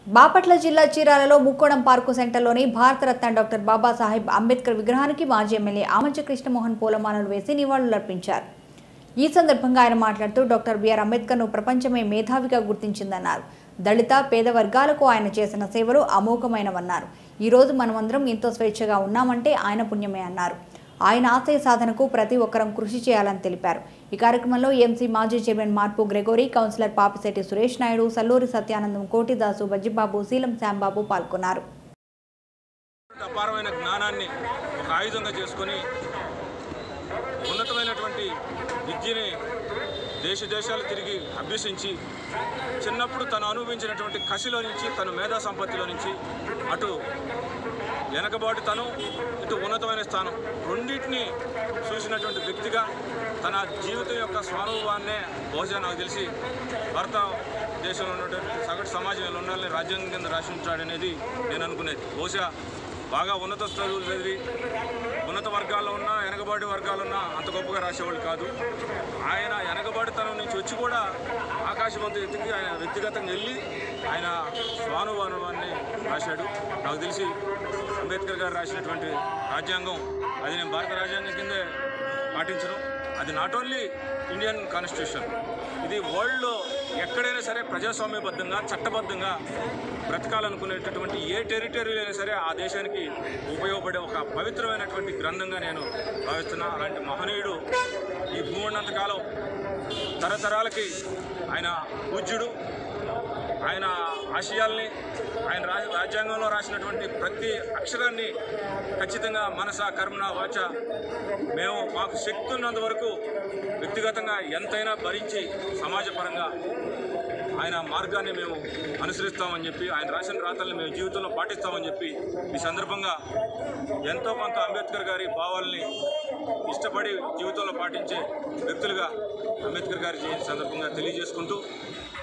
బాపట్ల జిల్లా చీరాలలో ముక్కోణం పార్కు సెంటర్లోని భారతరత్న డాక్టర్ బాబాసాహెబ్ అంబేద్కర్ విగ్రహానికి మాజీ ఎమ్మెల్యే ఆమంచ కృష్ణమోహన్ పూలమాలలు వేసి నివాళులర్పించారు ఈ సందర్భంగా ఆయన మాట్లాడుతూ డాక్టర్ బిఆర్ అంబేద్కర్ను ప్రపంచమే మేధావిగా గుర్తించిందన్నారు దళిత పేద వర్గాలకు ఆయన చేసిన సేవలు అమోఘమైనవన్నారు ఈ రోజు మనమందరం ఎంతో స్వేచ్ఛగా ఉన్నామంటే ఆయన పుణ్యమే అన్నారు ఆయన ఆశయ సాధనకు ప్రతి ఒక్కరం కృషి చేయాలని తెలిపారు ఈ కార్యక్రమంలో ఎంసీ మాజీ chairman Marpu Gregory councillor Papisetti Suresh Naidu Salluri Satyanandam Kotidasu Bajjibabu Seelam Shyambabu పాల్గొన్నారు అపారమైన జ్ఞానాన్ని ఒక ఆయుధంగా చేసుకొని ఉన్నతమైనటువంటి విద్యని దేశ దేశాలు తిరిగి అభ్యసించి చిన్నప్పుడు తను అనుభవించినటువంటి కసిలో నుంచి తన మేధా సంపత్తిలో నుంచి అటు వెనకబాటుతనం ఇటు ఉన్నతమైన స్థానం రెండింటిని చూసినటువంటి వ్యక్తిగా తన జీవితం యొక్క స్వానుభవాన్నే బహుశా నాకు తెలిసి భారత దేశంలో ఉన్నటువంటి సగటు సమాజంలో ఉండాలని రాజ్యాంగం కింద రాసి ఉంటాడనేది నేను అనుకునేది బహుశా బాగా ఉన్నత చదువులు చదివి ఉన్నత వర్గాల్లో ఉన్న వెనకబాటు వర్గాల్లో ఉన్న అంత గొప్పగా రాసేవాళ్ళు కాదు ఆయన వెనకబాటుతనం నుంచి వచ్చి కూడా ఆకాశవంత ఎత్తుకి ఆయన వ్యక్తిగతంగా వెళ్ళి ఆయన స్వానుభవాన్ని రాశాడు నాకు తెలిసి అంబేద్కర్ గారు రాసినటువంటి రాజ్యాంగం అది నేను భారత రాజ్యాంగం కిందే పాటించడం అది నాట్ ఓన్లీ ఇండియన్ కాన్స్టిట్యూషన్ ఇది వరల్డ్లో ఎక్కడైనా సరే ప్రజాస్వామ్యబద్ధంగా చట్టబద్ధంగా బ్రతకాలనుకునేటటువంటి ఏ టెరిటరీ అయినా సరే ఆ దేశానికి ఉపయోగపడే ఒక పవిత్రమైనటువంటి గ్రంథంగా నేను భావిస్తున్నా అలాంటి మహనీయుడు ఈ భూమి ఉన్నంతకాలం తరతరాలకి ఆయన పూజ్యుడు ఆయన ఆశయాల్ని ఆయన రా రాజ్యాంగంలో రాసినటువంటి ప్రతి అక్షరాన్ని ఖచ్చితంగా మనస కర్మణ వాచ మేము మాకు శక్తి ఉన్నంత వరకు వ్యక్తిగతంగా ఎంతైనా భరించి సమాజపరంగా ఆయన మార్గాన్ని మేము అనుసరిస్తామని చెప్పి ఆయన రాసిన రాతల్ని మేము జీవితంలో పాటిస్తామని చెప్పి ఈ సందర్భంగా ఎంతో కొంత అంబేద్కర్ గారి భావాల్ని ఇష్టపడి జీవితంలో పాటించే వ్యక్తులుగా అంబేద్కర్ గారి జయంతి సందర్భంగా తెలియజేసుకుంటూ